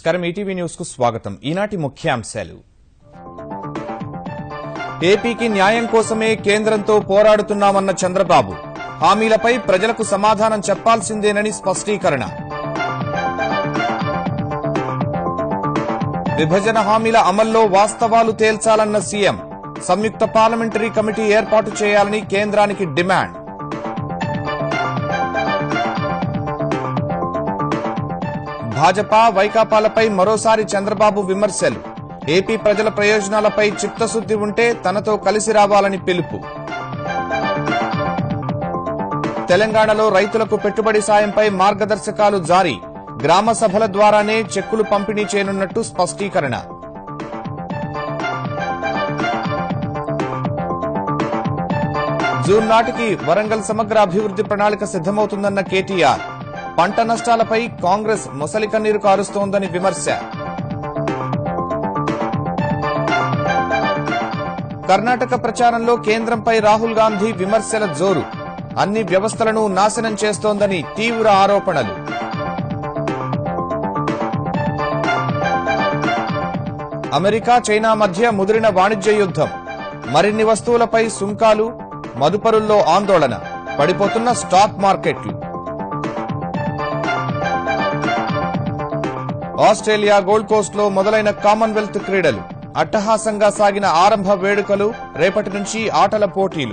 నమస్కారం ETV news కు స్వాగతం ఈనాటి ముఖ్యాంశాలు ఏపీకి న్యాయం కోసమే కేంద్రంతో పోరాడుతున్నామన్న చంద్రబాబు హామీలపై ప్రజలకు సమాధానం చెప్పాల్సిందేనని స్పష్టీకరణ విభజన హామీల అమల్లో వాస్తవాలు తేల్చాలన్న సీఎం సంయుక్త పార్లమెంటరీ కమిటీ ఏర్పాటు చేయాలని కేంద్రానికి డిమాండ్ భాజపా వైకాపాలపై మరోసారి చంద్రబాబు విమర్శలు ఏపీ ప్రజల ప్రయోజనాలపై చిత్తశుద్ది ఉంటే తనతో కలిసి రావాలని పిలుపు తెలంగాణలో రైతులకు పెట్టుబడి సాయంపై మార్గదర్శకాలు జారీ గ్రామ సభల ద్వారానే చెక్కులు పంపిణీ చేయనున్నట్టు స్పష్టీకరణ జూన్ నాటికి వరంగల్ సమగ్ర అభివృద్ది ప్రణాళిక సిద్దమవుతుందన్న కేటీఆర్ పంట నష్టాలపై కాంగ్రెస్ మొసలి కన్నీరు కారుస్తోందని విమర్శ కర్ణాటక ప్రచారంలో కేంద్రంపై రాహుల్ గాంధీ విమర్శల జోరు అన్ని వ్యవస్థలను నాశనం చేస్తోందని తీవ్ర ఆరోపణలు అమెరికా చైనా మధ్య ముదిరిన వాణిజ్య యుద్దం మరిన్ని వస్తువులపై సుంకాలు మదుపరుల్లో ఆందోళన పడిపోతున్న స్టాక్ మార్కెట్లు ఆస్ట్రేలియా గోల్డ్ కోస్ట్ లో మొదలైన కామన్వెల్త్ క్రీడలు అట్టహాసంగా సాగిన ఆరంభ వేడుకలు రేపటి నుంచి ఆటల పోటీలు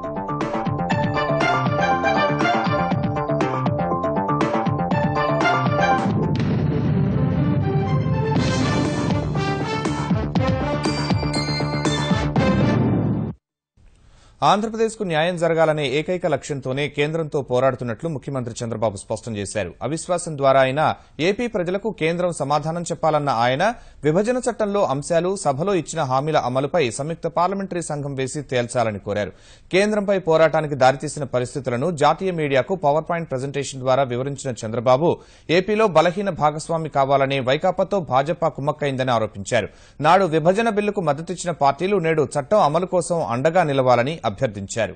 ఆంధ్రప్రదేశ్కు న్యాయం జరగాలనే ఏకైక లక్ష్యంతోనే కేంద్రంతో పోరాడుతున్నట్లు ముఖ్యమంత్రి చంద్రబాబు స్పష్టం చేశారు అవిశ్వాసం ద్వారా అయినా ఏపీ ప్రజలకు కేంద్రం సమాధానం చెప్పాలన్న ఆయన విభజన చట్టంలో అంశాలు సభలో ఇచ్చిన హామీల అమలుపై సంయుక్త పార్లమెంటరీ సంఘం వేసి తేల్చాలని కోరారు కేంద్రంపై పోరాటానికి దారితీసిన పరిస్థితులను జాతీయ మీడియాకు పవర్ పాయింట్ ప్రజెంటేషన్ ద్వారా వివరించిన చంద్రబాబు ఏపీలో బలహీన భాగస్వామి కావాలనే వైకాపాతో భాజపా కుమ్మక్కైందని ఆరోపించారు నాడు విభజన బిల్లుకు మద్దతిచ్చిన పార్టీలు నేడు చట్టం అమలు కోసం అండగా నిలవాలని అభ్యర్థించారు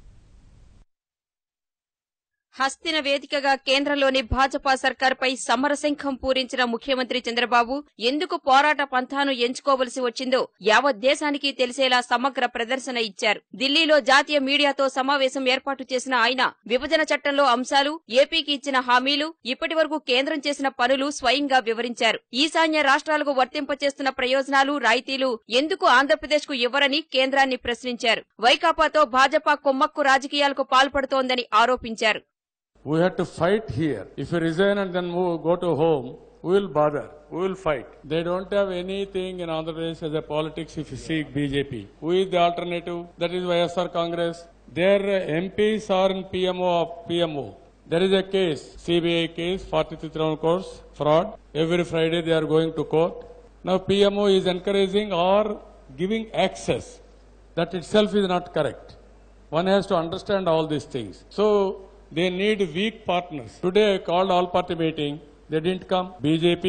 హస్తిన వేదికగా కేంద్రంలోని భాజపా సర్కార్పై సమరశంఖం పూరించిన ముఖ్యమంత్రి చంద్రబాబు ఎందుకు పోరాట పంథాను ఎంచుకోవలసి వచ్చిందో యావత్ దేశానికి తెలిసేలా సమగ్ర ప్రదర్శన ఇచ్చారు ఢిల్లీలో జాతీయ మీడియాతో సమావేశం ఏర్పాటు చేసిన ఆయన విభజన చట్టంలో అంశాలు ఏపీకి ఇచ్చిన హామీలు ఇప్పటి వరకు కేంద్రం చేసిన పనులు స్వయంగా వివరించారు ఈశాన్య రాష్ట్రాలకు వర్తింపచేస్తున్న ప్రయోజనాలు రాయితీలు ఎందుకు ఆంధ్రప్రదేశ్ కు ఇవ్వరని కేంద్రాన్ని ప్రశ్నించారు వైకాపాతో భాజపా కొమ్మక్కు రాజకీయాలకు పాల్పడుతోందని ఆరోపించారు We had to fight here. If you resign and then move, go to home, we will bother. We will fight. They don't have anything in Andhra Pradesh as a politics if you see BJP. Who is the alternative? That is YSR Congress. Their MPs are in PMO of PMO. There is a case, CBI case, 43 crore crores, fraud. Every Friday they are going to court. Now PMO is encouraging or giving access. That itself is not correct. One has to understand all these things. So they need weak partners. Today I called all party meeting. They didn't come. BJP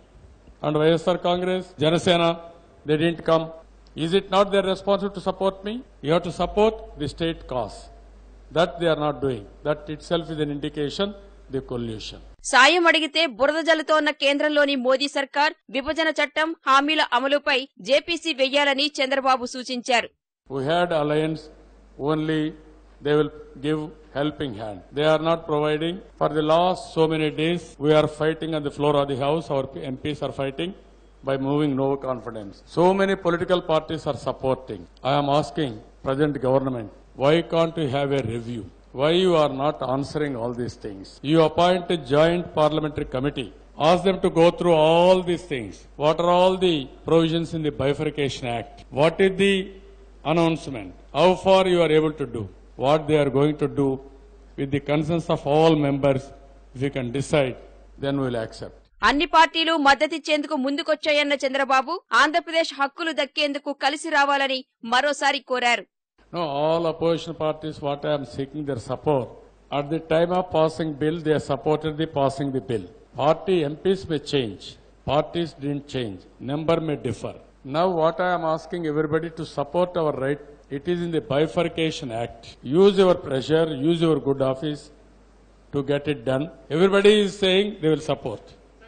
and YSR Congress, Janasena, they didn't come. Is it not their responsibility to support me? You have to support the state cause. That they are not doing. That itself is an indication the collusion. సాయం అడిగితే బురద జల్లుతోన్న కేంద్రంలోని మోదీ సర్కార్ విభజన చట్టం హామీల అమలుపై JPC వెయ్యాలని Chandrababu సూచించారు We had alliance only they will give helping hand. They are not providing. For the last so many days, we are fighting on the floor of the house. Our MPs are fighting by moving no confidence. So many political parties are supporting. I am asking present government, why can't we have a review? Why you are not answering all these things? You appoint a joint parliamentary committee. Ask them to go through all these things. What are all the provisions in the Bifurcation Act? What is the announcement? How far you are able to do? What they are going to do with the consent of all members, if you can decide, then we will accept. అన్ని పార్టీలు మద్దతిచ్చేందుకు ముందుకొచ్చాయన్న చంద్రబాబు ఆంధ్రప్రదేశ్ హక్కులు దక్కేందుకు కలిసి రావాలని మరోసారి కోరారు No, all opposition parties, what I am seeking their support. At the time of passing bill, they supported the passing the bill. Party MPs may change. Parties didn't change. Number may differ. Now what I am asking everybody to support our right, it is in the Bifurcation Act. Use your pressure, use your good office to get it done. Everybody is saying they will support.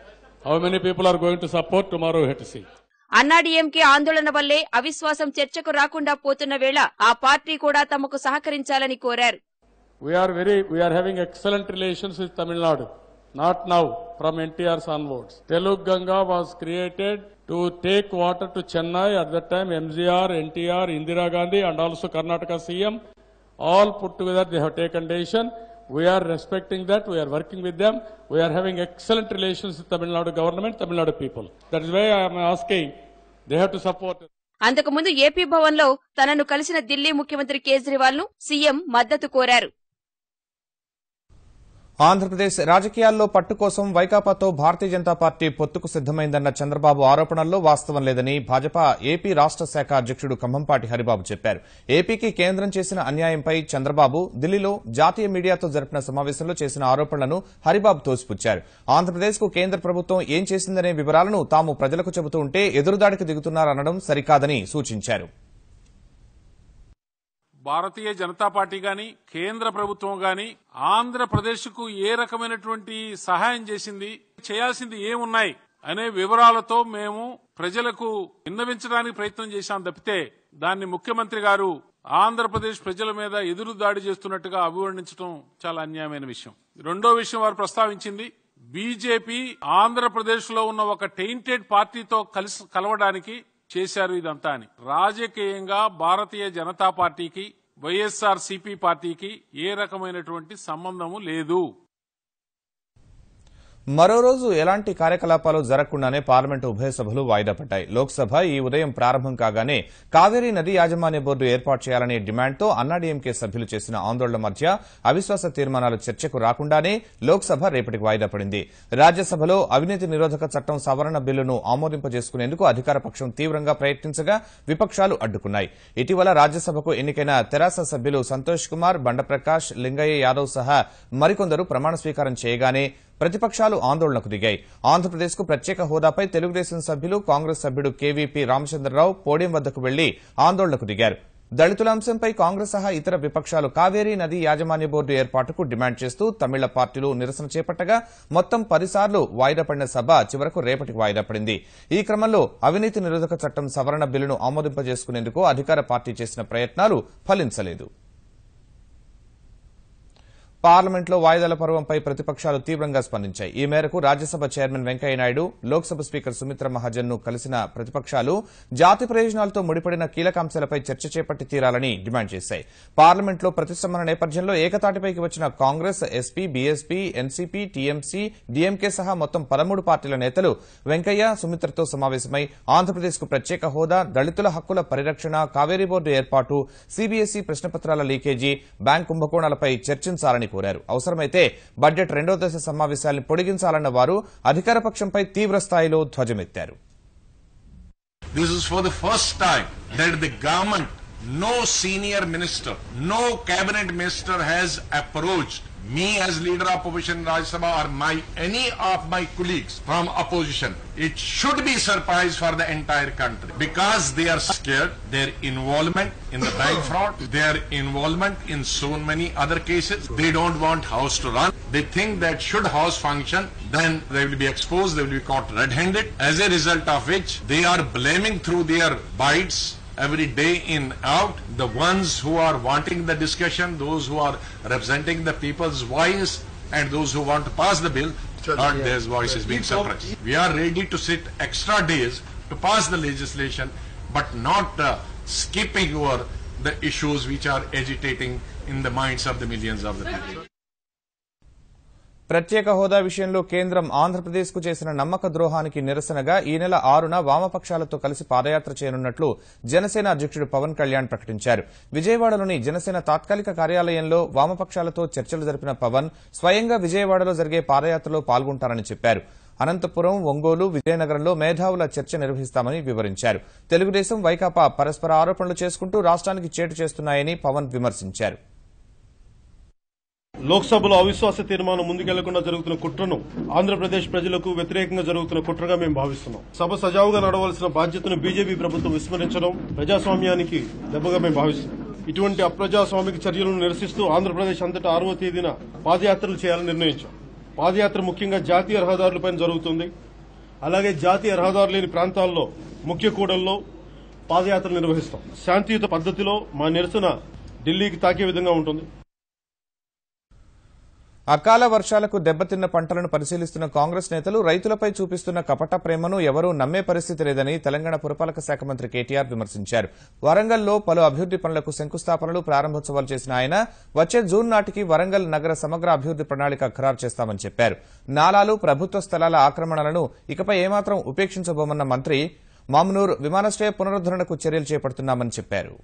How many people are going to support tomorrow? We have to see. AIADMK ఆందోళన వల్లే అవిశ్వాసం చర్చకు రాకుండా పోతున్న వేళ ఆ party కూడా తమకు సహకరించాలని కోరారు We are very, we are having excellent relations with Tamil Nadu. Not now, from NTR's onwards. Teluk Ganga was created to take water to Chennai. At that time, MGR, NTR, Indira Gandhi, and also Karnataka CM, all put together, they have taken decision. We are respecting that. We are working with them. We are having excellent relations with Tamil Nadu government, Tamil Nadu people. That is why I am asking, they have to support. అంతకుముందు AP Bhavan లో తనను కలిసిన ఢిల్లీ ముఖ్యమంత్రి కేజ్రీవాల్ ను CM మద్దతు కోరారు ఆంధ్రప్రదేశ్ రాజకీయాల్లో పట్టు కోసం వైకాపాతో భారతీయ జనతా పార్టీ పొత్తుకు సిద్దమైందన్న చంద్రబాబు ఆరోపణల్లో వాస్తవం లేదని భాజపా ఏపీ రాష్ట శాఖ అధ్యక్షుడు కంభంపాటి హరిబాబు చెప్పారు ఏపీకి కేంద్రం చేసిన అన్యాయంపై చంద్రబాబు ఢిల్లీలో జాతీయ మీడియాతో జరిపిన సమావేశంలో చేసిన ఆరోపణలను హరిబాబు తోసిపుచ్చారు ఆంధ్రప్రదేశ్ కు కేంద్ర ప్రభుత్వం ఏం చేసిందనే వివరాలను తాము ప్రజలకు చెబుతూ ఉంటే ఎదురుదాడికి దిగుతున్నారనడం సరికాదని సూచించారు భారతీయ జనతా పార్టీ గాని కేంద్ర ప్రభుత్వం గాని ఆంధ్రప్రదేశ్ కు ఏ రకమైనటువంటి సహాయం చేసింది చేయాల్సింది ఏమున్నాయి అనే వివరాలతో మేము ప్రజలకు విన్నవించడానికి ప్రయత్నం చేశాం తప్పితే దాన్ని ముఖ్యమంత్రి గారు ఆంధ్రప్రదేశ్ ప్రజల మీద ఎదురు దాడి చేస్తున్నట్టుగా అభివర్ణించడం చాలా అన్యాయమైన విషయం రెండో విషయం వారు ప్రస్తావించింది బీజేపీ ఆంధ్రప్రదేశ్ లో ఉన్న ఒక టెయింటెడ్ పార్టీతో కలిసి కలవడానికి చేశారు ఇదంతా అని రాజకీయంగా భారతీయ జనతా పార్టీకి వైఎస్ఆర్ సిపి పార్టీకి ఏ రకమైనటువంటి సంబంధము లేదు మరో రోజు ఎలాంటి కార్యకలాపాలు జరగకుండానే పార్లమెంటు ఉభయ సభలు వాయిదా పడ్డాయి లోక్సభ ఈ ఉదయం ప్రారంభం కాగానే కావేరీ నది యాజమాన్య బోర్డు ఏర్పాటు చేయాలనే డిమాండ్తో అన్నాడీఎంకే సభ్యులు చేసిన ఆందోళన మధ్య అవిశ్వాస తీర్మానాలు చర్చకు రాకుండానే లోక్సభ రేపటికి వాయిదా పడింది రాజ్యసభలో అవినీతి నిరోధక చట్టం సవరణ బిల్లును ఆమోదింపజేసుకునేందుకు అధికార పక్షం తీవ్రంగా ప్రయత్నించగా విపక్షాలు అడ్డుకున్నాయి ఇటీవల రాజ్యసభకు ఎన్నికైన తెరాస సభ్యులు సంతోష్ కుమార్ బండప్రకాష్ లింగయ్య యాదవ్ సహా మరికొందరు ప్రమాణ స్వీకారం చేయగానే ప్రతిపక్షాలు ఆందోళనకు దిగాయి ఆంధ్రప్రదేశ్ కు ప్రత్యేక హోదాపై తెలుగుదేశం సభ్యులు కాంగ్రెస్ సభ్యుడు కేవీపీ రామచంద్రరావు పోడియం వద్దకు వెళ్లి ఆందోళనకు దిగారు దళితుల అంశంపై కాంగ్రెస్ సహా ఇతర విపక్షాలు కావేరీ నది యాజమాన్య బోర్డు ఏర్పాటుకు డిమాండ్ చేస్తూ తమిళ పార్టీలు నిరసన చేపట్టగా మొత్తం పదిసార్లు వాయిదా పడిన సభ చివరకు రేపటికి వాయిదా పడింది ఈ క్రమంలో అవినీతి నిరోధక చట్టం సవరణ బిల్లును ఆమోదింపజేసుకునేందుకు అధికార పార్టీ చేసిన ప్రయత్నాలు ఫలించలేదు పార్లమెంట్లో వాయిదాల పర్వంపై ప్రతిపక్షాలు తీవ్రంగా స్పందించాయి ఈ మేరకు రాజ్యసభ చైర్మన్ వెంకయ్యనాయుడు లోక్సభ స్పీకర్ సుమిత్ర మహాజన్ ను కలిసిన ప్రతిపక్షాలు జాతి ప్రయోజనాలతో ముడిపడిన కీలక అంశాలపై చర్చ చేపట్టి తీరాలని డిమాండ్ చేశాయి పార్లమెంట్లో ప్రతిష్టంభన నేపథ్యంలో ఏకతాటిపైకి వచ్చిన Congress SP BSP NCP TMC DMK సహా మొత్తం పదమూడు పార్టీల నేతలు వెంకయ్య సుమిత్రతో సమావేశమై ఆంధ్రప్రదేశ్ కు ప్రత్యేక హోదా దళితుల హక్కుల పరిరక్షణ కావేరీ బోర్డు ఏర్పాటు సీబీఎస్ఈ ప్రశ్నపత్రాల లీకేజీ బ్యాంక్ కుంభకోణాలపై చర్చించాలని కోరారు అవసరమైతే బడ్జెట్ రెండో దశ సమావేశాలను పొడిగించాలన్న వారు అధికార పక్షంపై తీవ్ర స్థాయిలో ధ్వజమెత్తారు This is for the first time that the government, no senior minister, no cabinet minister has approached me as leader of opposition in Rajya Sabha or my any of my colleagues from opposition. It should be surprise for the entire country because they are scared. Their involvement in the bank fraud, their involvement in so many other cases. They don't want house to run. They think that should house function, then they will be exposed. They will be caught red-handed. As a result of which, they are blaming through their bites every day in out the ones who are wanting the discussion those who are representing the people's voice and those who want to pass the bill not their voice is being suppressed we are ready to sit extra days to pass the legislation but not uh, skipping over the issues which are agitating in the minds of the millions of the people ప్రత్యేక హోదా విషయంలో కేంద్రం ఆంధ్రప్రదేశ్ కు చేసిన నమ్మక ద్రోహానికి నిరసనగా ఈ నెల ఆరున వామపక్షాలతో కలిసి పాదయాత్ర చేయనున్నట్లు జనసేన అధ్యక్షుడు పవన్ కళ్యాణ్ ప్రకటించారు విజయవాడలోని జనసేన తాత్కాలిక కార్యాలయంలో వామపక్షాలతో చర్చలు జరిపిన పవన్ స్వయంగా విజయవాడలో జరిగే పాదయాత్రలో పాల్గొంటారని చెప్పారు అనంతపురం ఒంగోలు విజయనగరంలో మేధావుల చర్చ నిర్వహిస్తామని వివరించారు తెలుగుదేశం వైకాపా పరస్పర ఆరోపణలు చేసుకుంటూ రాష్ట్రానికి చేటు చేస్తున్నాయని పవన్ విమర్శించారు లోక్సభలో అవిశ్వాస తీర్మానం ముందుకెళ్లకుండా జరుగుతున్న కుట్రను ఆంధ్రప్రదేశ్ ప్రజలకు వ్యతిరేకంగా జరుగుతున్న కుట్రగా మేము భావిస్తున్నాం సభ సజావుగా నడవలసిన బాధ్యతను బీజేపీ ప్రభుత్వం విస్మరించడం ప్రజాస్వామ్యానికి దెబ్బగా మేము భావిస్తున్నాం ఇటువంటి అప్రజాస్వామిక చర్యలను నిరసిస్తూ ఆంధ్రప్రదేశ్ అంతటా ఆరవ తేదీన పాదయాత్రలు చేయాలని నిర్ణయించాం పాదయాత్ర ముఖ్యంగా జాతీయ రహదారులపై జరుగుతుంది అలాగే జాతీయ రహదారు లేని ప్రాంతాల్లో ముఖ్య కూడల్లో పాదయాత్ర నిర్వహిస్తాం శాంతియుత పద్ధతిలో మా నిరసన ఢిల్లీకి తాకే విధంగా ఉంటుంది అకాల వర్షాలకు దెబ్బతిన్న పంటలను పరిశీలిస్తున్న కాంగ్రెస్ నేతలు రైతులపై చూపిస్తున్న కపట ప్రేమను ఎవరూ నమ్మే పరిస్థితి లేదని తెలంగాణ పురపాలక శాఖ మంత్రి కేటీఆర్ విమర్శించారు వరంగల్లో పలు అభివృద్ది పనులకు శంకుస్థాపనలు ప్రారంభోత్సవాలు చేసిన ఆయన వచ్చే జూన్ నాటికి వరంగల్ నగర సమగ్ర అభివృద్ది ప్రణాళిక ఖరారు చేస్తామని చెప్పారు నాలాలు ప్రభుత్వ స్థలాల ఆక్రమణలను ఇకపై ఏమాత్రం ఉపేక్షించబోమన్న మంత్రి మామునూర్ విమానాశ్రయ పునరుద్దరణకు చర్యలు చేపడుతున్నామని చెప్పారు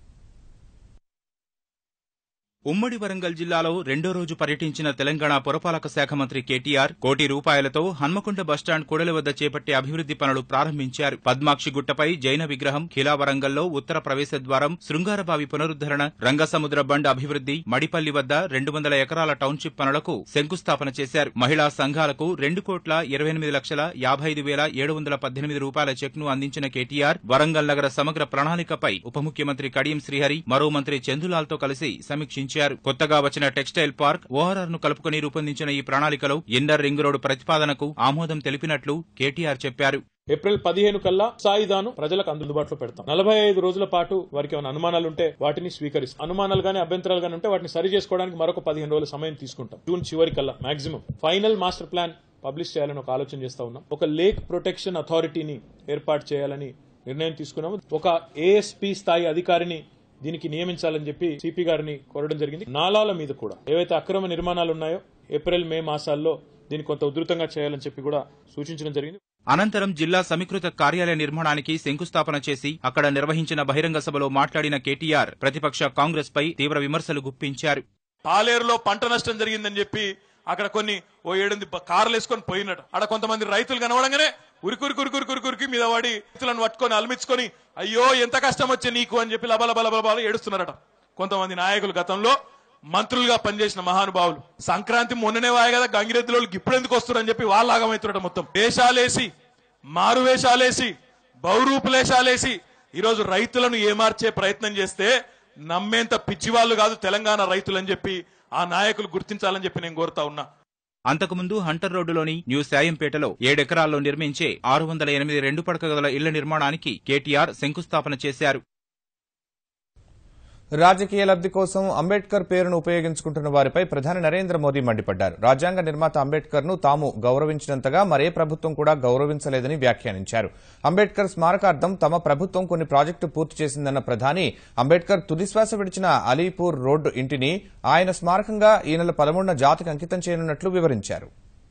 ఉమ్మడి వరంగల్ జిల్లాలో రెండో రోజు పర్యటించిన తెలంగాణ పురపాలక శాఖ మంత్రి కేటీఆర్ కోటి రూపాయలతో హన్మకొండ బస్టాండ్ కూడలి వద్ద చేపట్టే అభివృద్ది పనులు ప్రారంభించారు పద్మాక్షి గుట్టపై జైన విగ్రహం ఖిలా వరంగల్లో ఉత్తర ప్రవేశ ద్వారం శృంగారబావి పునరుద్దరణ రంగసముద్ర బండ్ అభివృద్ది మడిపల్లి వద్ద రెండు వందల ఎకరాల టౌన్షిప్ పనులకు శంకుస్థాపన చేశారు మహిళా సంఘాలకు రెండు కోట్ల ఇరవై ఎనిమిది లక్షల యాభై ఐదు వేల ఏడు వందల పద్దెనిమిది రూపాయల చెక్ ను అందించిన కేటీఆర్ వరంగల్ నగర సమగ్ర ప్రణాళికపై ఉప ముఖ్యమంత్రి కడియం శ్రీహరి మరో మంత్రి చందులాల్ తో కలిసి సమీక్షించారు కొత్తగా వచ్చిన టెక్స్టైల్ పార్క్ ఓఆర్ఆర్ ను కలుపుకుని రూపొందించిన ఈ ప్రణాళికలో ఇన్నర్ రింగ్ రోడ్డు ప్రతిపాదనకు ఆమోదం తెలిపినట్లు కేటీఆర్ చెప్పారు ఏప్రిల్ పదిహేను కల్లా సాయిదాను ప్రజలకు అందుబాటులో పెడతాం నలభై ఐదు రోజుల పాటు వారికి ఏమైనా అనుమానాలు ఉంటే వాటిని స్వీకరిస్తాం అనుమానాలు గానీ అభ్యంతరాలు గానీ ఉంటే వాటిని సరి చేసుకోవడానికి మరొక పదిహేను రోజుల సమయం తీసుకుంటాం జూన్ చివరి కల్లా maximum final master plan publish చేయాలని ఒక ఆలోచన చేస్తా ఉన్నాం ఒక లేక్ ప్రొటెక్షన్ అథారిటీని ఏర్పాటు చేయాలని నిర్ణయం తీసుకున్నాము ఒక ఏఎస్పీ స్థాయి అధికారిని దీనికి నియమించాలని చెప్పి సిపి గారిని కోరడం జరిగింది నాలాల మీద కూడా ఏవైతే అక్రమ నిర్మాణాలు ఉన్నాయో ఏప్రిల్ మే మాసాల్లో దీన్ని కొంత ఉధృతంగా చేయాలని చెప్పి కూడా సూచించడం జరిగింది అనంతరం జిల్లా సమీకృత కార్యాలయ నిర్మాణానికి శంకుస్థాపన చేసి అక్కడ నిర్వహించిన బహిరంగ సభలో మాట్లాడిన కేటీఆర్ ప్రతిపక్ష కాంగ్రెస్ పై తీవ్ర విమర్శలు గుప్పించారు పాలేరులో పంట నష్టం జరిగిందని చెప్పి అక్కడ కొన్ని ఓ ఏడుంది కార్లు వేసుకొని పోయినట్టు అక్కడ కొంతమంది రైతులు కనబడంగానే ఉరికురి కురికురి కురికురికి మీద వాడి రైతులను పట్టుకొని అల్మించుకొని అయ్యో ఎంత కష్టం వచ్చే నీకు అని చెప్పి లబల బల బల ఏడుస్తున్నారట కొంతమంది నాయకులు గతంలో మంత్రులుగా పనిచేసిన మహానుభావులు సంక్రాంతి మొన్ననే వాయ కదా గంగిరెద్దులో ఇప్పుడు ఎందుకు వస్తున్నారని చెప్పి వాళ్ళు ఆగమవుతున్నారట మొత్తం వేషాలేసి మారు వేషాలేసి బహురూపులేషాలేసి ఈరోజు రైతులను ఏమార్చే ప్రయత్నం చేస్తే నమ్మేంత పిచ్చివాళ్ళు కాదు తెలంగాణ రైతులని చెప్పి ఆ నాయకులు గుర్తించాలని చెప్పి నేను కోరుతా ఉన్నా అంతకుముందు హంటర్ రోడ్డులోని న్యూ సాయంపేటలో ఏడెకరాల్లో నిర్మించే ఆరు వందల ఎనిమిది రెండు పడక గదుల ఇళ్ల నిర్మాణానికి కేటీఆర్ శంకుస్థాపన చేశారు రాజకీయ లబ్ది కోసం అంబేద్కర్ పేరును ఉపయోగించుకుంటున్న వారిపై ప్రధాని నరేంద్ర మోదీ మండిపడ్డారు రాజ్యాంగ నిర్మాత అంబేద్కర్ ను తాము గౌరవించినంతగా మరే ప్రభుత్వం కూడా గౌరవించలేదని వ్యాఖ్యానించారు అంబేద్కర్ స్మారకార్థం తమ ప్రభుత్వం కొన్ని ప్రాజెక్టు పూర్తి చేసిందన్న ప్రధాని అంబేద్కర్ తుదిశ్వాస విడిచిన అలీపూర్ రోడ్డు ఇంటిని ఆయన స్మారకంగా ఈ నెల పదమూడున జాతికి అంకితం చేయనున్నట్లు వివరించారు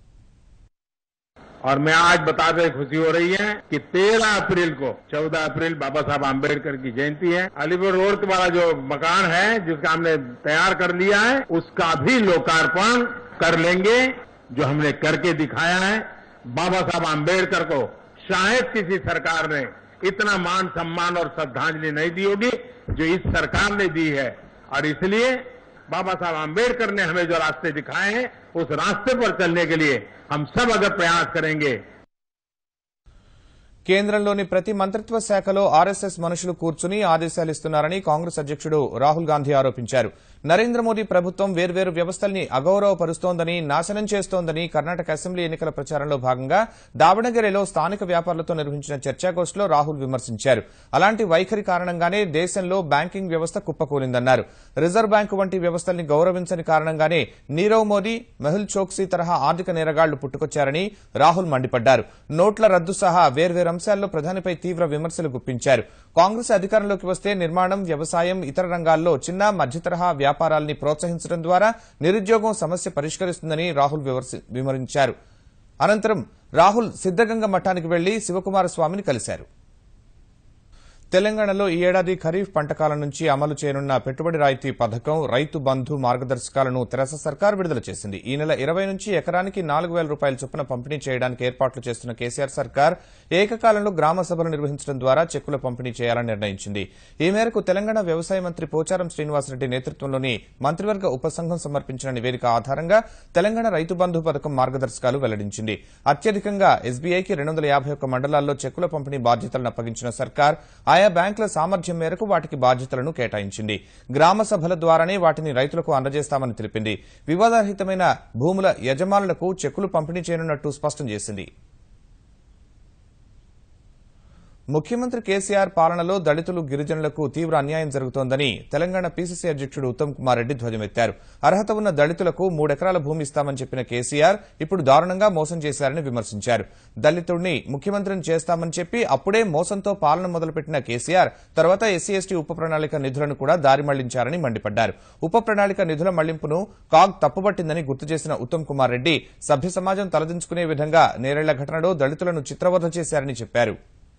और मैं आज बताते खुशी हो रही है कि 13 अप्रैल को 14 अप्रैल बाबा साहब आम्बेडकर की जयंती है अलीपुर रोड वाला जो मकान है जिसका हमने तैयार कर लिया है उसका भी लोकार्पण कर लेंगे जो हमने करके दिखाया है बाबा साहब आम्बेडकर को शायद किसी सरकार ने इतना मान सम्मान और श्रद्धांजलि नहीं दी होगी जो इस सरकार ने दी है और इसलिए बाबा साहब आम्बेडकर ने हमें जो रास्ते दिखाए हैं उस रास्ते पर चलने के लिए हम सब अगर प्रयास करेंगे కేంద్రంలోని ప్రతి మంత్రిత్వ శాఖలో ఆర్ఎస్ఎస్ మనుషులు కూర్చుని ఆదేశాలిస్తున్నారని కాంగ్రెస్ అధ్యక్షుడు రాహుల్ గాంధీ ఆరోపించారు నరేంద్ర మోదీ ప్రభుత్వం వేర్వేరు వ్యవస్థల్ని అగౌరవపరుస్తోందని నాశనం చేస్తోందని కర్ణాటక అసెంబ్లీ ఎన్నికల ప్రచారంలో భాగంగా దావణగిరిలో స్థానిక వ్యాపారులతో నిర్వహించిన చర్చాగోష్ఠిలో రాహుల్ విమర్శించారు అలాంటి వైఖరి కారణంగానే దేశంలో బ్యాంకింగ్ వ్యవస్థ కుప్పకూలిందన్నారు రిజర్వ్ బ్యాంకు వంటి వ్యవస్థల్ని గౌరవించని కారణంగానే నీరవ్ మోదీ మెహుల్ చోక్సీ తరహా ఆర్థిక నేరగాళ్లు పుట్టుకొచ్చారని రాహుల్ మండిపడ్డారు నోట్ల రద్దు సహా వేర్వేరు అంశాల్లో ప్రధానిపై తీవ్ర విమర్శలు గుప్పించారు కాంగ్రెస్ అధికారంలోకి వస్తే నిర్మాణం వ్యవసాయం ఇతర రంగాల్లో చిన్న మధ్యతరహా వ్యాపారాల్ని ప్రోత్సహించడం ద్వారా నిరుద్యోగం సమస్య పరిష్కరిస్తుందని రాహుల్ విమర్శ- వివరించారు అనంతరం రాహుల్ సిద్దగంగ మఠానికి వెళ్లి శివకుమార స్వామిని కలిశారు తెలంగాణలో ఈ ఏడాది ఖరీఫ్ పంటకాలం నుంచి అమలు చేయనున్న పెట్టుబడి రాయితీ పథకం రైతు బంధు మార్గదర్శకాలను తెరాస సర్కార్ విడుదల చేసింది ఈ నెల ఇరవై నుంచి ఎకరానికి నాలుగు వేల రూపాయల చొప్పున పంపిణీ చేయడానికి ఏర్పాట్లు చేస్తున్న కేసీఆర్ సర్కార్ ఏకకాలంలో గ్రామ సభలు నిర్వహించడం ద్వారా చెక్కుల పంపిణీ చేయాలని నిర్ణయించింది ఈ మేరకు తెలంగాణ వ్యవసాయ మంత్రి పోచారం శ్రీనివాసరెడ్డి నేతృత్వంలోని మంత్రివర్గ ఉపసంఘం సమర్పించిన నివేదిక ఆధారంగా తెలంగాణ రైతు బంధు పథకం మార్గదర్శకాలు వెల్లడించింది అత్యధికంగా ఎస్బీఐకి రెండు వందల యాభై ఒక్క మండలాల్లో చెక్కుల పంపిణీ బాధ్యతలను అప్పగించిన సర్కార్ ఆయా బ్యాంకుల సామర్థ్యం మేరకు వాటికి బాధ్యతలను కేటాయించింది గ్రామ సభల ద్వారానే వాటిని రైతులకు అందజేస్తామని తెలిపింది వివాదారహితమైన భూముల యజమానులకు చెక్కులు పంపిణీ చేయనున్నట్టు స్పష్టం చేసింది ముఖ్యమంత్రి కేసీఆర్ పాలనలో దళితులు గిరిజనులకు తీవ్ర అన్యాయం జరుగుతోందని తెలంగాణ పీసీసీ అధ్యక్షుడు ఉత్తమ్ కుమార్ రెడ్డి ధ్వజమెత్తారు అర్హత ఉన్న దళితులకు మూడెకరాల భూమి ఇస్తామని చెప్పిన కేసీఆర్ ఇప్పుడు దారుణంగా మోసం చేశారని విమర్శించారు దళితుడిని ముఖ్యమంత్రిని చేస్తామని చెప్పి అప్పుడే మోసంతో పాలన మొదలుపెట్టిన కేసీఆర్ తర్వాత ఎస్సీ ఎస్టీ ఉప ప్రణాళిక నిధులను కూడా దారి మళ్లించారని మండిపడ్డారు ఉప ప్రణాళిక నిధుల మళ్లింపును కాగ్ తప్పుబట్టిందని గుర్తు చేసిన ఉత్తమ్ కుమార్ రెడ్డి సభ్య సమాజం తలదించుకునే విధంగా నేరేళ్ల ఘటనలో దళితులను చిత్రవధ చేశారని చెప్పారు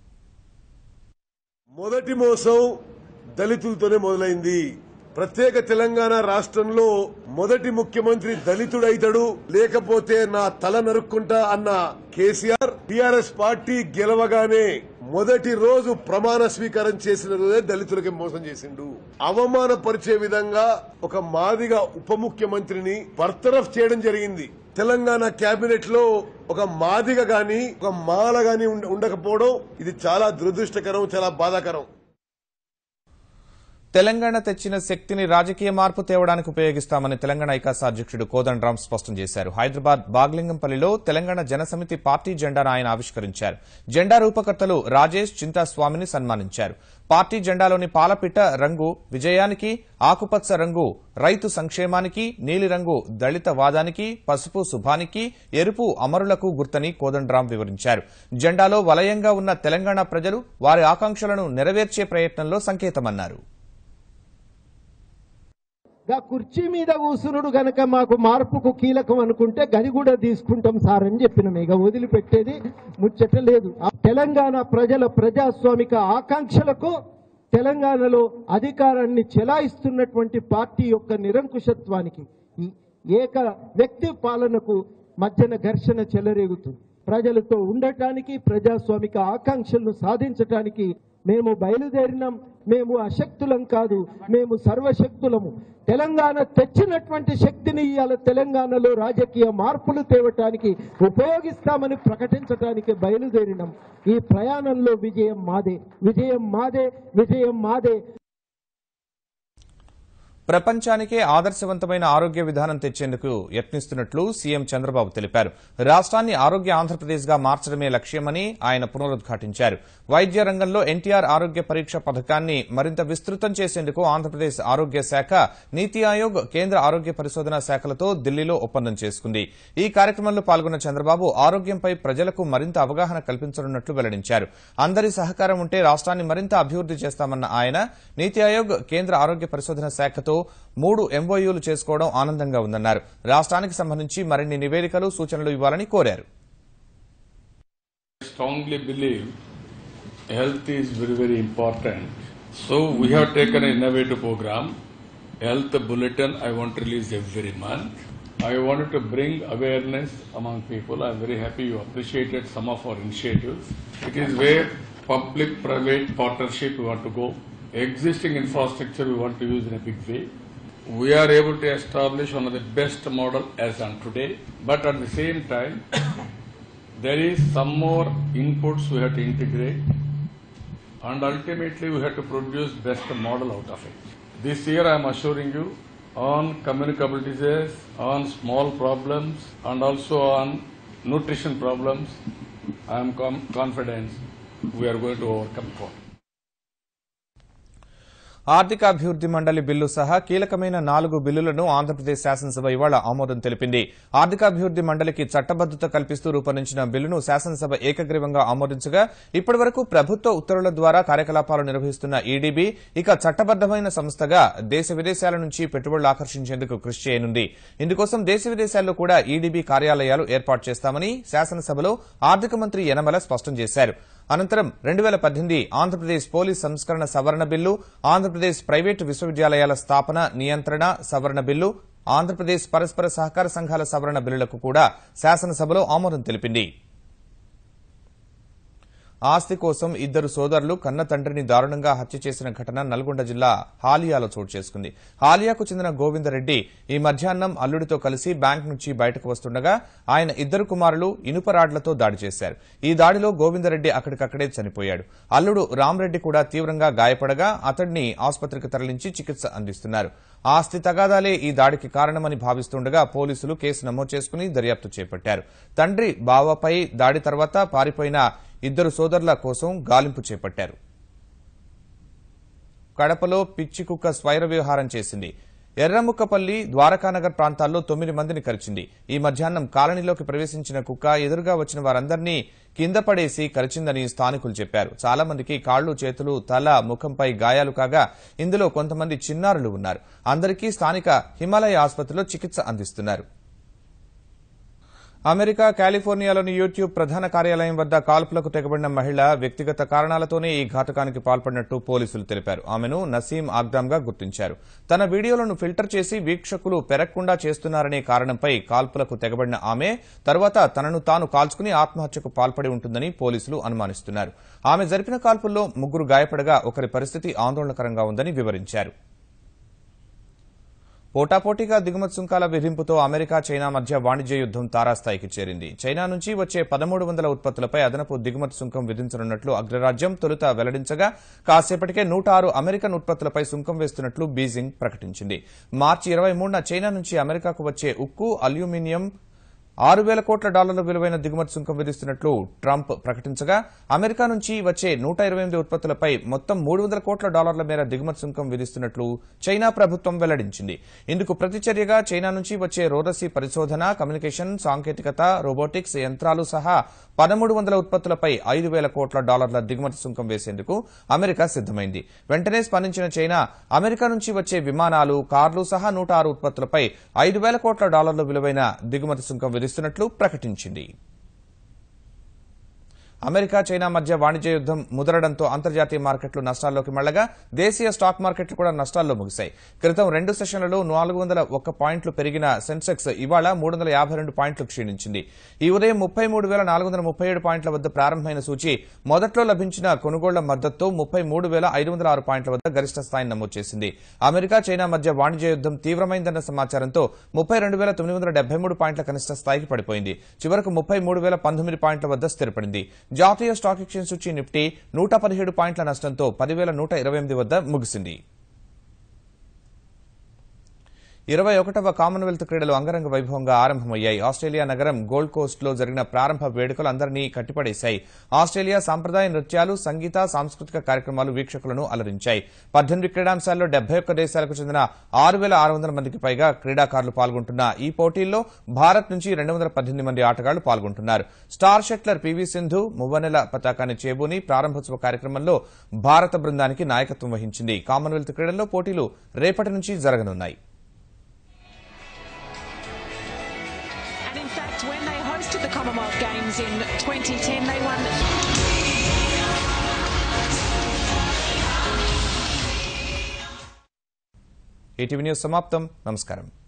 మొదటి మోసం దళితులతోనే మొదలైంది ప్రత్యేక తెలంగాణ రాష్ట్రంలో మొదటి ముఖ్యమంత్రి దళితుడైతాడు లేకపోతే నా తల నరుక్కుంటా అన్న కేసీఆర్ టీఆర్ఎస్ పార్టీ గెలవగానే మొదటి రోజు ప్రమాణ స్వీకారం చేసిన రోజే దళితులకి మోసం చేసిండు అవమానపరిచే విధంగా ఒక మాదిగా ఉప ముఖ్యమంత్రిని బర్తరఫ్ చేయడం జరిగింది తెలంగాణ కేబినెట్ లో ఒక మాదిగ గాని ఒక మాల గాని ఉండ- ఉండకపోవడం ఇది చాలా దురదృష్టకరం చాలా బాధాకరం తెలంగాణ తెచ్చిన శక్తిని రాజకీయ మార్పు తేవడానికి ఉపయోగిస్తామని తెలంగాణ ఐకాస అధ్యక్షుడు కోదండరాం స్పష్టం చేశారు హైదరాబాద్ బాగ్లింగంపల్లిలో తెలంగాణ జనసమితి పార్టీ జెండాను ఆయన ఆవిష్కరించారు జెండా రూపకర్తలు రాజేష్ చింతాస్వామిని సన్మానించారు పార్టీ జెండాలోని పాలపిట్ట రంగు విజయానికి ఆకుపచ్చ రంగు రైతు సంక్షేమానికి నీలిరంగు దళిత వాదానికి పసుపు శుభానికి ఎరుపు అమరులకు గుర్తని కోదండరాం వివరించారు జెండాలో వలయంగా ఉన్న తెలంగాణ ప్రజలు వారి ఆకాంక్షలను నెరవేర్చే ప్రయత్నంలో సంకేతమన్నారు గా కుర్చీ మీద కూసునుడు గనక మాకు మార్పుకు కీలకం అనుకుంటే గది కూడా తీసుకుంటాం సార్ అని చెప్పిన ఇక వదిలిపెట్టేది ముచ్చట లేదు ఆ తెలంగాణ ప్రజల ప్రజాస్వామిక ఆకాంక్షలకు తెలంగాణలో అధికారాన్ని చెలాయిస్తున్నటువంటి పార్టీ యొక్క నిరంకుశత్వానికి ఈ ఏక వ్యక్తి పాలనకు మధ్యన ఘర్షణ చెలరేగుతుంది ప్రజలతో ఉండటానికి ప్రజాస్వామిక ఆకాంక్షలను సాధించటానికి మేము బయలుదేరినాం మేము అశక్తులం కాదు మేము సర్వశక్తులము తెలంగాణ తెచ్చినటువంటి శక్తిని ఇవాళ తెలంగాణలో రాజకీయ మార్పులు తేవటానికి ఉపయోగిస్తామని ప్రకటించడానికి బయలుదేరినాం ఈ ప్రయాణంలో విజయం మాదే విజయం మాదే విజయం మాదే ప్రపంచానికే ఆదర్శవంతమైన ఆరోగ్య విధానం తెచ్చేందుకు యత్నిస్తున్నట్లు సీఎం చంద్రబాబు తెలిపారు రాష్ట్రాన్ని ఆరోగ్య ఆంధ్రప్రదేశ్ గా మార్చడమే లక్ష్యమని ఆయన పునరుద్ఘాటించారు వైద్య రంగంలో ఎన్టీఆర్ ఆరోగ్య పరీక్ష పథకాన్ని మరింత విస్తృతం చేసేందుకు ఆంధ్రప్రదేశ్ ఆరోగ్య శాఖ నీతి ఆయోగ్ కేంద్ర ఆరోగ్య పరిశోధన శాఖలతో ఢిల్లీలో ఒప్పందం చేసుకుంది ఈ కార్యక్రమంలో పాల్గొన్న చంద్రబాబు ఆరోగ్యంపై ప్రజలకు మరింత అవగాహన కల్పించనున్నట్లు వెల్లడించారు అందరి సహకారం ఉంటే రాష్ట్రాన్ని మరింత అభివృద్ది చేస్తామన్న ఆయన నీతి ఆయోగ్ కేంద్ర ఆరోగ్య పరిశోధన శాఖతో మూడు ఎంఓయూలు చేసుకోవడం ఆనందంగా ఉందన్నారు రాష్ట్రానికి సంబంధించి మరిన్ని నివేదికలు సూచనలు ఇవ్వాలని కోరారు strongly believe health is very, very important. So we have taken an innovative program, Health Bulletin, I want to release every month. I wanted to bring awareness among people. I'm very happy you appreciated some of our initiatives. It is where public-private partnership we want to go. Existing infrastructure we want to use in a big way. We are able to establish one of the best model as on today, but at the same time, there is some more inputs we have to integrate and ultimately we have to produce best model out of it. This year I am assuring you on communicable disease, on small problems and also on nutrition problems, I am com- confident we are going to overcome for. ఆర్థికాభివృద్ది మండలి bill సహా కీలకమైన నాలుగు బిల్లులను ఆంధ్రప్రదేశ్ శాసనసభ ఇవాళ ఆమోదం తెలిపింది ఆర్థికాభివృద్ది మండలికి చట్టబద్దత కల్పిస్తూ రూపొందించిన బిల్లును శాసనసభ ఏకగ్రీవంగా ఆమోదించగా ఇప్పటివరకు ప్రభుత్వ ఉత్తర్వుల ద్వారా కార్యకలాపాలు నిర్వహిస్తున్న ఈడీబీ ఇక చట్టబద్దమైన సంస్థగా దేశ విదేశాల నుంచి పెట్టుబడులు ఆకర్షించేందుకు కృషి చేయనుంది ఇందుకోసం దేశ విదేశాల్లో కూడా ఈడీబీ కార్యాలయాలు ఏర్పాటు చేస్తామని శాసనసభలో ఆర్థిక మంత్రి యనమల స్పష్టం చేశారు అనంతరం రెండు వేల పద్దెనిమిది ఆంధ్రప్రదేశ్ పోలీస్ సంస్కరణ సవరణ బిల్లు ఆంధ్రప్రదేశ్ ప్రైవేటు విశ్వవిద్యాలయాల స్థాపన నియంత్రణ సవరణ బిల్లు ఆంధ్రప్రదేశ్ పరస్పర సహకార సంఘాల సవరణ బిల్లులకు కూడా శాసనసభలో ఆమోదం తెలిపింది ఆస్తి కోసం ఇద్దరు సోదరులు కన్న తండ్రిని దారుణంగా హత్య చేసిన ఘటన నల్గొండ జిల్లా హాలియాలో చోటు చేసుకుంది హాలియాకు చెందిన గోవిందరెడ్డి ఈ మధ్యాహ్నం అల్లుడితో కలిసి బ్యాంక్ నుంచి బయటకు వస్తుండగా ఆయన ఇద్దరు కుమారులు ఇనుప రాడ్లతో దాడి చేశారు ఈ దాడిలో గోవిందరెడ్డి అక్కడికక్కడే చనిపోయాడు అల్లుడు రామరెడ్డి కూడా తీవ్రంగా గాయపడగా అతడిని ఆసుపత్రికి తరలించి చికిత్స అందిస్తున్నారు ఆస్తి తగాదాలే ఈ దాడికి కారణమని భావిస్తుండగా పోలీసులు కేసు నమోదు చేసుకుని దర్యాప్తు చేపట్టారు తండ్రి బావపై దాడి తర్వాత పారిపోయిన ఇద్దరు సోదరుల కోసం గాలింపు చేపట్టారు కడపలో పిచ్చి కుక్క స్వైర వ్యవహారం చేసింది ఎర్రముక్కపల్లి ద్వారకానగర్ ప్రాంతాల్లో తొమ్మిది మందిని కరిచింది ఈ మధ్యాహ్నం కాలనీలోకి ప్రవేశించిన కుక్క ఎదురుగా వచ్చిన వారందరినీ కింద పడేసి కరిచిందని స్థానికులు చెప్పారు చాలా మందికి కాళ్లు చేతులు తల ముఖంపై గాయాలు కాగా ఇందులో కొంతమంది చిన్నారులు ఉన్నారు అందరికీ స్థానిక హిమాలయ ఆసుపత్రిలో చికిత్స అందిస్తున్నారు అమెరికా కాలిఫోర్నియాలోని యూట్యూబ్ ప్రధాన కార్యాలయం వద్ద కాల్పులకు తెగబడిన మహిళ వ్యక్తిగత కారణాలతోనే ఈ ఘాతకానికి పాల్పడినట్టు పోలీసులు తెలిపారు ఆమెను నసీం ఆగ్దామ్గా గుర్తించారు తన వీడియోలను ఫిల్టర్ చేసి వీక్షకులు పెరగకుండా చేస్తున్నారనే కారణంపై కాల్పులకు తెగబడిన ఆమె తర్వాత తనను తాను కాల్చుకుని ఆత్మహత్యకు పాల్పడి ఉంటుందని పోలీసులు అనుమానిస్తున్నారు ఆమె జరిపిన కాల్పుల్లో ముగ్గురు గాయపడగా ఒకరి పరిస్థితి ఆందోళనకరంగా ఉందని వివరించారు పోటాపోటీగా దిగుమతి సుంకాల విధింపుతో అమెరికా చైనా మధ్య వాణిజ్య యుద్దం తారాస్థాయికి చేరింది చైనా నుంచి వచ్చే పదమూడు వందల ఉత్పత్తులపై అదనపు దిగుమతి సుంకం విధించనున్నట్లు అగ్రరాజ్యం తొలుత వెల్లడించగా కాసేపటికే నూట ఆరు అమెరికన్ ఉత్పత్తులపై సుంకం వేస్తున్నట్లు బీజింగ్ ప్రకటించింది మార్చి ఇరవై మూడున చైనా నుంచి అమెరికాకు వచ్చే ఉక్కు అల్యూమినియం ఆరు వేల కోట్ల డాలర్ల విలువైన దిగుమతి సుంకం విధిస్తున్నట్లు ట్రంప్ ప్రకటించగా అమెరికా నుంచి వచ్చే నూట ఇరవై ఎనిమిది ఉత్పత్తులపై మొత్తం మూడు వందల కోట్ల డాలర్ల మేర దిగుమతి సుంకం విధిస్తున్నట్లు చైనా ప్రభుత్వం వెల్లడించింది ఇందుకు ప్రతిచర్యగా చైనా నుంచి వచ్చే రోరసీ పరిశోధన కమ్యూనికేషన్ సాంకేతికత రోబోటిక్స్ యంత్రాలు సహా పదమూడు వందల ఉత్పత్తులపై ఐదు వేల కోట్ల డాలర్ల దిగుమతి సుంకం వేసేందుకు అమెరికా సిద్దమైంది వెంటనే స్పందించిన చైనా అమెరికా నుంచి వచ్చే విమానాలు కార్లు సహా నూట ఆరు ఉత్పత్తులపై ఐదు వేల కోట్ల డాలర్ల విలువైన దిగుమతి సుంకం విధిస్తున్నట్లు ప్రకటించింది అమెరికా చైనా మధ్య వాణిజ్య యుద్దం ముదరడంతో అంతర్జాతీయ మార్కెట్లు నష్టాల్లోకి మళ్లగా దేశీయ స్టాక్ మార్కెట్లు కూడా నష్టాల్లో ముగిశాయి క్రితం రెండు సెషన్లలో నాలుగు వందల ఒక్క పాయింట్లు పెరిగిన సెన్సెక్స్ ఇవాళ మూడు వందల యాభై రెండు పాయింట్లు క్షీణించింది ఈ ఉదయం ముప్పై మూడు వేల నాలుగు వందల ముప్పై ఏడు పాయింట్ల వద్ద ప్రారంభమైన సూచి మొదట్లో లభించిన కొనుగోళ్ల మద్దతుతో ముప్పై మూడు వేల ఐదు వందల ఆరు పాయింట్ల వద్ద గరిష్ట స్థాయిని నమోదు చేసింది అమెరికా చైనా మధ్య వాణిజ్య యుద్దం తీవ్రమైందన్న సమాచారంతో ముప్పై రెండు వేల తొమ్మిది వందల డెబ్బై మూడు పాయింట్ల కనిష్ట స్థాయికి పడిపోయింది చివరకు ముప్పై మూడు వేల పంతొమ్మిది పాయింట్ల వద్ద స్థిరపడింది జాతీయ స్టాక్ ఎక్స్చేంజ్ సూచి నిఫ్టీ నూట పదిహేడు పాయింట్ల నష్టంతో పదివేల నూట ఇరవై ఎనిమిది వద్ద ముగిసింది ఇరవై ఒకటవ కామన్వెల్త్ క్రీడలు అంగరంగ వైభవంగా ఆరంభమయ్యాయి ఆస్ట్రేలియా నగరం గోల్డ్ కోస్ట్ లో జరిగిన ప్రారంభ వేడుకలు అందరినీ కట్టిపడేశాయి ఆస్ట్రేలియా సాంప్రదాయ నృత్యాలు సంగీత సాంస్కృతిక కార్యక్రమాలు వీక్షకులను అలరించాయి పద్దెనిమిది క్రీడాంశాల్లో డెబ్బై ఒక్క దేశాలకు చెందిన ఆరు వేల ఆరు వందల మందికి పైగా క్రీడాకారులు పాల్గొంటున్న ఈ పోటీల్లో భారత్ నుంచి రెండు వందల పద్దెనిమిది మంది ఆటగాళ్లు పాల్గొంటున్నారు స్టార్ షట్లర్ పివి సింధు మువ్వనెల పతాకాన్ని చేబూని ప్రారంభోత్సవ కార్యక్రమంలో భారత బృందానికి నాయకత్వం వహించింది కామన్వెల్త్ క్రీడల్లో పోటీలు రేపటి నుంచి జరగనున్నాయి And in fact, when they hosted the Commonwealth Games in 2010, they won. ETV news సమాప్తం నమస్కారం